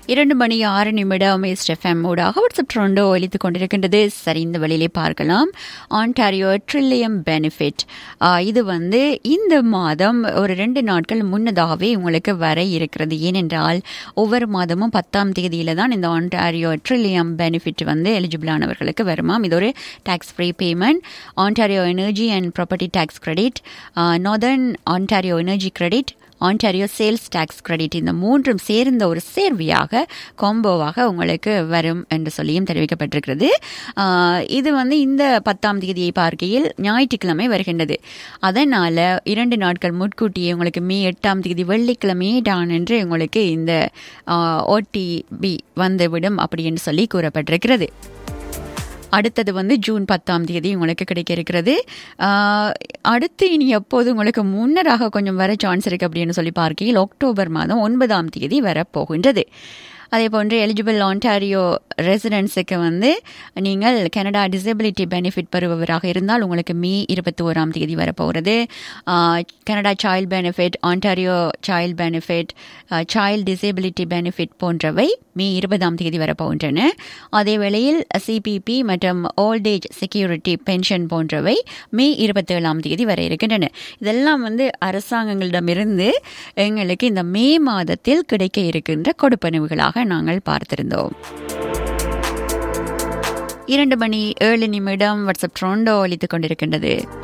இரண்டு மணி ஆறு நிமிடம் எஸ்எஃப்எம் ஊடாக வாட்ஸ்அப் ட்ரெண்டோ ஒலித்துக் கொண்டிருக்கின்றது சரி இந்த வழியிலே பார்க்கலாம் ஆன்டாரியோ ட்ரில்லியம் பெனிஃபிட் இது வந்து இந்த மாதம் ஒரு ரெண்டு நாட்கள் முன்னதாகவே உங்களுக்கு வர இருக்கிறது ஏனென்றால் ஒவ்வொரு மாதமும் பத்தாம் தேதியில தான் இந்த ஆன்டாரியோ ட்ரில்லியம் பெனிஃபிட் வந்து எலிஜிபிளானவர்களுக்கு வருமாம் இது ஒரு tax free payment Ontario energy and property tax credit northern Ontario energy credit Ontario sales tax credit இந்த மூன்றும் சேர்ந்த ஒரு சேர்வியாக காம்போவாக உங்களுக்கு வரும் என்று சொல்லியும் தெரிவிக்கப்பட்டிருக்கிறது இது வந்து இந்த பத்தாம் தேதியை பார்க்கையில் ஞாயிற்றுக்கிழமை வருகின்றது அதனால் இரண்டு நாட்கள் முன்கூட்டியே உங்களுக்கு மே எட்டாம் தேதி வெள்ளிக்கிழமையே டான் என்று உங்களுக்கு இந்த ஓடிபி வந்துவிடும் அப்படின்னு சொல்லி கூறப்பட்டிருக்கிறது அடுத்தது வந்து ஜூன் பத்தாம் தேதி உங்களுக்கு கிடைக்க இருக்கிறது அடுத்து இனி எப்போது உங்களுக்கு முன்னராக கொஞ்சம் வர சான்ஸ் இருக்குது அப்படின்னு சொல்லி பார்க்கையில் அக்டோபர் மாதம் ஒன்பதாம் தேதி வரப்போகின்றது அதே போன்று எலிஜிபிள் ஆன்டாரியோ ரெசிடென்ஸுக்கு வந்து நீங்கள் கனடா டிசபிலிட்டி பெனிஃபிட் பெறுபவராக இருந்தால் உங்களுக்கு மே இருபத்தி ஓராம் தேதி வரப்போகிறது Canada child benefit Ontario child benefit child disability benefit போன்றவை மே இருபதாம் தேதி வரப்போகின்றன அதே வேளையில் சிபிபி மற்றும் ஓல்ட் ஏஜ் செக்யூரிட்டி பென்ஷன் போன்றவை மே இருபத்தேழாம் தேதி வர இருக்கின்றன இதெல்லாம் வந்து அரசாங்கங்களிடமிருந்து எங்களுக்கு இந்த மே மாதத்தில் கிடைக்க இருக்கின்ற கொடுப்பனவுகளாக நாங்கள் பார்த்திருந்தோம் இரண்டு மணி ஏழு நிமிடம் வாட்ஸ்அப் ட்ரோண்டோ ஒலித்துக் கொண்டிருக்கின்றது